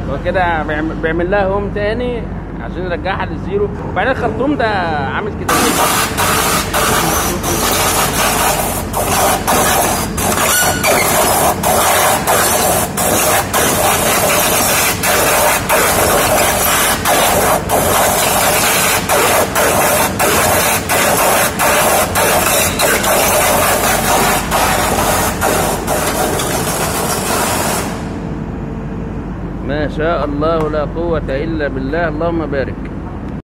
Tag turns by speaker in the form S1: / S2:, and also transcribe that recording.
S1: هو كده بيعمل, بيعمل لها هوم تاني عشان يرجعها للزيرو وبعدين الخرطوم ده عامل كده ما شاء الله لا قوة إلا بالله اللهم بارك